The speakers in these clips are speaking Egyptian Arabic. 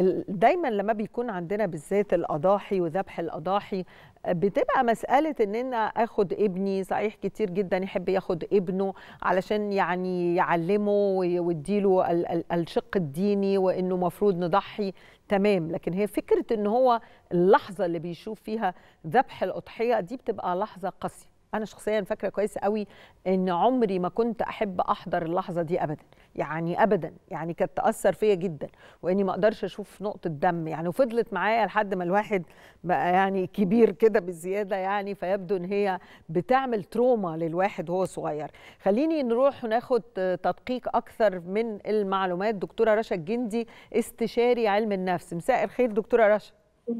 دايما لما بيكون عندنا بالذات الاضاحي وذبح الاضاحي بتبقى مسألة إن أنا آخد ابني صحيح كتير جدا يحب ياخد ابنه علشان يعني يعلمه ويديله الشق الديني وإنه مفروض نضحي تمام لكن هي فكرة إن هو اللحظة اللي بيشوف فيها ذبح الأضحية دي بتبقى لحظة قاسية انا شخصيا فاكره كويس قوي ان عمري ما كنت احب احضر اللحظه دي ابدا يعني ابدا يعني كانت تاثر فيا جدا واني ما اقدرش اشوف نقطه دم يعني وفضلت معايا لحد ما الواحد بقى يعني كبير كده بالزياده يعني فيبدو ان هي بتعمل تروما للواحد وهو صغير خليني نروح وناخد تدقيق اكثر من المعلومات دكتوره رشا الجندي استشاري علم النفس مساء الخير دكتوره رشا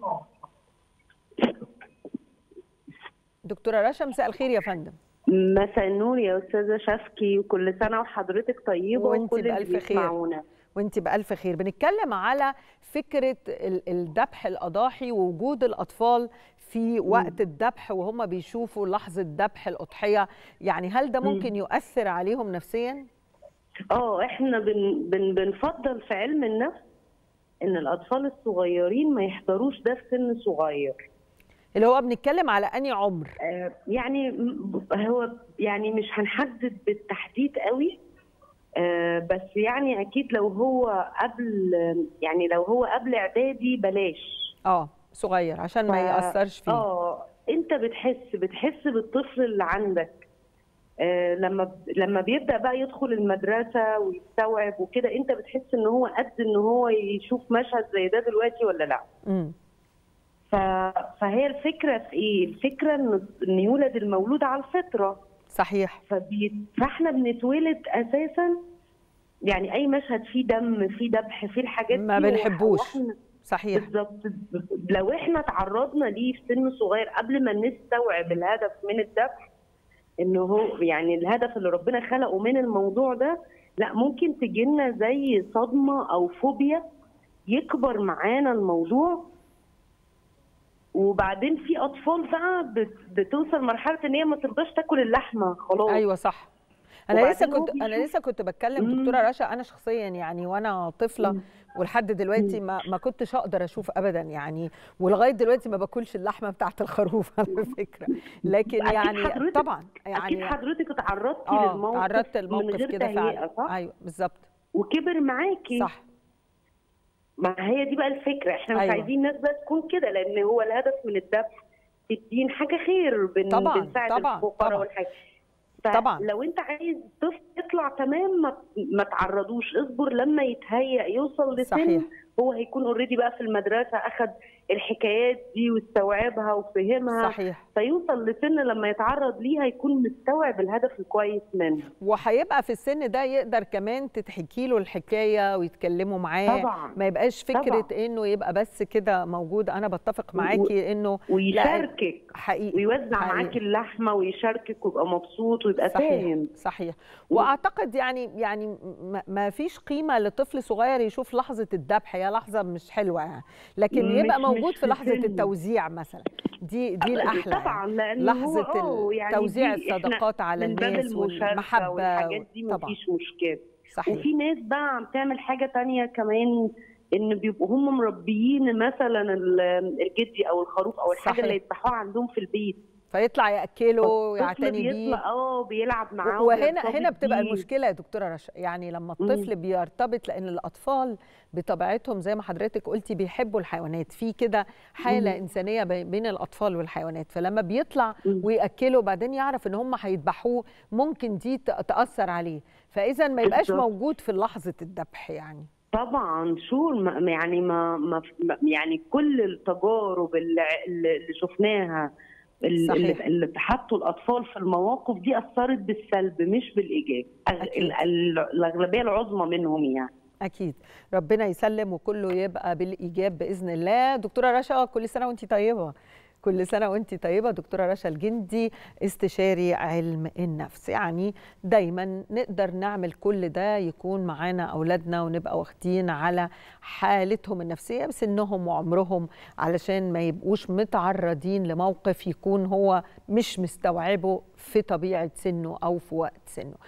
دكتوره رشا مساء الخير يا فندم مساء النور يا استاذه شفكي وكل سنه وحضرتك طيبه وانت بألف خير وانت بألف خير بنتكلم على فكره الذبح الاضاحي ووجود الاطفال في وقت الذبح وهم بيشوفوا لحظه ذبح الاضحيه يعني هل ده ممكن يؤثر عليهم نفسيا اه احنا بن بن بنفضل في علم النفس ان الاطفال الصغيرين ما يحضروش ده في سن صغير اللي هو بنتكلم على اني عمر آه يعني هو يعني مش هنحدد بالتحديد قوي آه بس يعني اكيد لو هو قبل يعني لو هو قبل اعدادي بلاش اه صغير عشان ما ياثرش فيه اه انت بتحس بتحس بالطفل اللي عندك آه لما لما بيبدا بقى يدخل المدرسه ويستوعب وكده انت بتحس ان هو قد ان هو يشوف مشهد زي ده دلوقتي ولا لا امم فهي الفكره في ايه؟ الفكره ان ان يولد المولود على الفطره صحيح فبي... فاحنا بنتولد اساسا يعني اي مشهد فيه دم فيه ذبح فيه الحاجات ما دي بنحبوش صحيح بالظبط لو احنا تعرضنا ليه في سن صغير قبل ما نستوعب الهدف من الذبح انه هو يعني الهدف اللي ربنا خلقه من الموضوع ده لا ممكن تجينا زي صدمه او فوبيا يكبر معانا الموضوع وبعدين في اطفال بقى بتوصل مرحله ان هي ما ترضاش تاكل اللحمه خلاص ايوه صح انا لسه كنت انا لسه كنت بتكلم دكتوره رشا انا شخصيا يعني وانا طفله ولحد دلوقتي ما ما كنتش اقدر اشوف ابدا يعني ولغايه دلوقتي ما باكلش اللحمه بتاعه الخروف على فكره لكن يعني طبعا يعني اكيد حضرتك اتعرضتي آه للموقف تعرضت الموقف كده فعلا صح؟ ايوه بالظبط وكبر معاكي صح ما هي دي بقى الفكره احنا مش أيوة. عايزين الناس بقى تكون كده لان هو الهدف من الذبح في الدين حاجه خير بن طبعا بنساعد طبعا الفقراء طبعا والحاجه طبعا لو انت عايز طفل يطلع تمام ما, ما تعرضوش اصبر لما يتهيأ يوصل لسن صحيح. هو هيكون اوريدي بقى في المدرسه اخذ الحكايات دي واستوعبها وفهمها صحيح فيوصل لسن لما يتعرض ليه هيكون مستوعب الهدف الكويس منه وهيبقى في السن ده يقدر كمان تتحكي له الحكايه ويتكلموا معاه طبعا ما يبقاش فكره طبعا. انه يبقى بس كده موجود انا بتفق معاكي انه ويشاركك حقيقي ويوزع حقيقي. معاكي اللحمه ويشاركك ويبقى مبسوط ويبقى صحيح فاهم صحيح واعتقد يعني يعني ما فيش قيمه لطفل صغير يشوف لحظه الذبح هي لحظه مش حلوه يعني لكن مش- يبقى مش موجود في في لحظه سنه. التوزيع مثلا دي دي الاحلى طبعا يعني. لان لحظه هو آه يعني توزيع دي إحنا الصدقات على من باب الناس المشاركة والمحبه والحاجات دي طبعا مفيش مشكله صحيح وفي ناس بقى عم تعمل حاجه تانية كمان ان بيبقوا هم مربيين مثلا ال- الجدي او الخروف او الحاجه صحيح. اللي يذبحوها عندهم في البيت فيطلع ياكله الطفل ويعتني بيه بيطلع اه بيلعب معاه وهنا وبيرتبط هنا بتبقى بيه. المشكله يا دكتوره رشا يعني لما الطفل بيرتبط لان الاطفال بطبيعتهم زي ما حضرتك قلتي بيحبوا الحيوانات في كده حاله مم. انسانيه بي- بين الاطفال والحيوانات فلما بيطلع مم. وياكله وبعدين يعرف ان هم هيذبحوه ممكن دي ت- تاثر عليه فاذا ما يبقاش بالظبط. موجود في لحظه الذبح يعني طبعا شو ما- يعني ما, ما ما- يعني كل التجارب اللي, اللي شفناها اللي, صحيح. اللي حطوا الاطفال في المواقف دي اثرت بالسلب مش بالايجاب أغ- أكيد. ال- ال- الاغلبيه العظمى منهم يعني اكيد ربنا يسلم وكله يبقى بالايجاب باذن الله دكتوره رشا كل سنه وانت طيبه كل سنه وانت طيبه دكتوره رشا الجندي استشاري علم النفس يعني دايما نقدر نعمل كل ده يكون معانا اولادنا ونبقى واخدين على حالتهم النفسيه بسنهم وعمرهم علشان ما يبقوش متعرضين لموقف يكون هو مش مستوعبه في طبيعه سنه او في وقت سنه